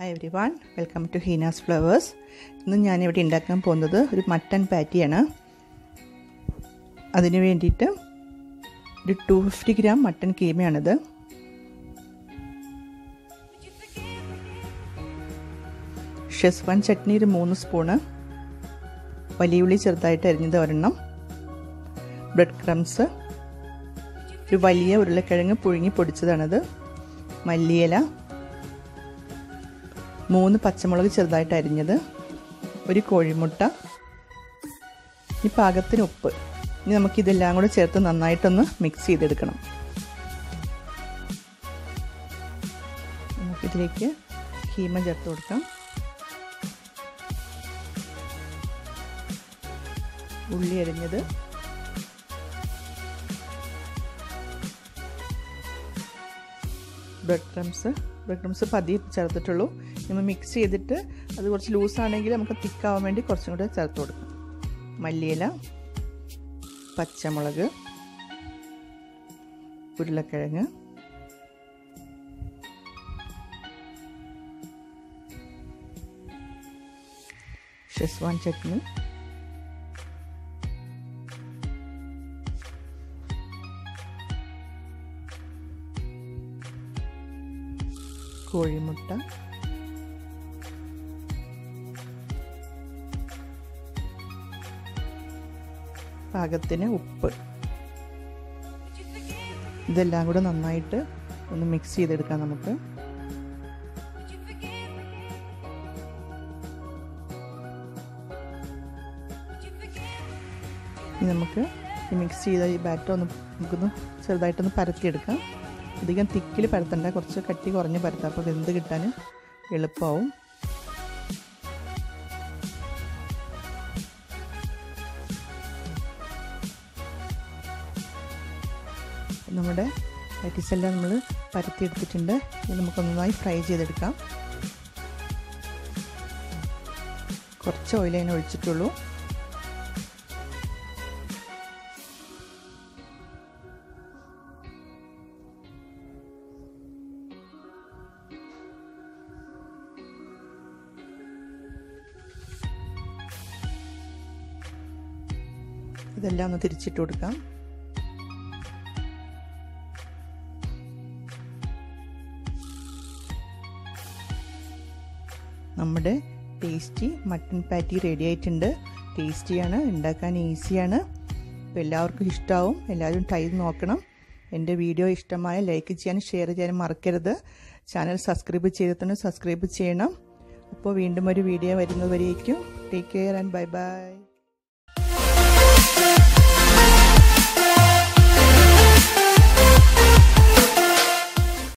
hi everyone welcome to Heena's flowers ഇന്ന് ഞാനിവിടെ ഉണ്ടാക്കാൻ പോകുന്നത് ഒരു മട്ടൺ പാറ്റിയാണ് അതിന് വേണ്ടിയിട്ട് ഒരു ടു ഫിഫ്റ്റി ഗ്രാം മട്ടൺ കീമയാണിത് ഷെസ്വാൻ ചട്നി ഒരു മൂന്ന് സ്പൂണ് വലിയ ഉള്ളി ചെറുതായിട്ട് അരിഞ്ഞത് ഒരെണ്ണം ബ്രെഡ് ക്രംസ് ഒരു വലിയ ഉരുളക്കിഴങ്ങ് പുഴുങ്ങി പൊടിച്ചതാണത് മല്ലിയില മൂന്ന് പച്ചമുളക് ചെറുതായിട്ട് അരിഞ്ഞത് ഒരു കോഴിമുട്ട ഈ പാകത്തിന് ഉപ്പ് ഇനി നമുക്കിതെല്ലാം കൂടെ ചേർത്ത് നന്നായിട്ടൊന്ന് മിക്സ് ചെയ്തെടുക്കണം നമുക്കിതിലേക്ക് കീമ ചേർത്ത് കൊടുക്കാം ഉള്ളി അരിഞ്ഞത് ബ്രെഡ് ക്രംസ് ബ്രെഡ് ക്രംസ് പതിയെ ചേർത്തിട്ടുള്ളൂ നമ്മൾ മിക്സ് ചെയ്തിട്ട് അത് കുറച്ച് ലൂസാണെങ്കിൽ നമുക്ക് തിക്കാവാൻ വേണ്ടി കുറച്ചും കൂടെ ചേർത്ത് കൊടുക്കാം മല്ലിയില പച്ചമുളക് ഉരുളക്കിഴങ്ങ് ഷെസ്വാൻ ചട്നി കോഴിമുട്ട പാകത്തിന് ഉപ്പ് ഇതെല്ലാം കൂടെ നന്നായിട്ട് ഒന്ന് മിക്സ് ചെയ്തെടുക്കാം നമുക്ക് ഇനി നമുക്ക് ഈ മിക്സ് ചെയ്ത ഈ ബാറ്റർ ഒന്ന് നമുക്കൊന്ന് ചെറുതായിട്ടൊന്ന് പരത്തിയെടുക്കാം അധികം തിക്കിൽ പരത്തണ്ട കുറച്ച് കട്ടി കുറഞ്ഞ് പരത്താം അപ്പോൾ വെന്ത് കിട്ടാൻ എളുപ്പമാവും നമ്മുടെ പാറ്റീസ് എല്ലാം നമ്മൾ പരത്തിയെടുത്തിട്ടുണ്ട് ഇത് നമുക്ക് നന്നായി ഫ്രൈ ചെയ്തെടുക്കാം കുറച്ച് ഓയിൽ അതിന് ഒഴിച്ചിട്ടുള്ളൂ ഇതെല്ലാം ഒന്ന് തിരിച്ചിട്ട് കൊടുക്കാം നമ്മുടെ ടേസ്റ്റി മട്ടൺ പാറ്റി റെഡി ആയിട്ടുണ്ട് ടേസ്റ്റിയാണ് ഉണ്ടാക്കാൻ ഈസിയാണ് അപ്പോൾ എല്ലാവർക്കും ഇഷ്ടമാവും എല്ലാവരും ട്രൈ നോക്കണം എൻ്റെ വീഡിയോ ഇഷ്ടമായ ലൈക്ക് ചെയ്യാനും ഷെയർ ചെയ്യാനും മറക്കരുത് ചാനൽ സബ്സ്ക്രൈബ് ചെയ്തിട്ടുണ്ട് സബ്സ്ക്രൈബ് ചെയ്യണം അപ്പോൾ വീണ്ടും ഒരു വീഡിയോ വരുന്നതുവരേക്കും take care and bye by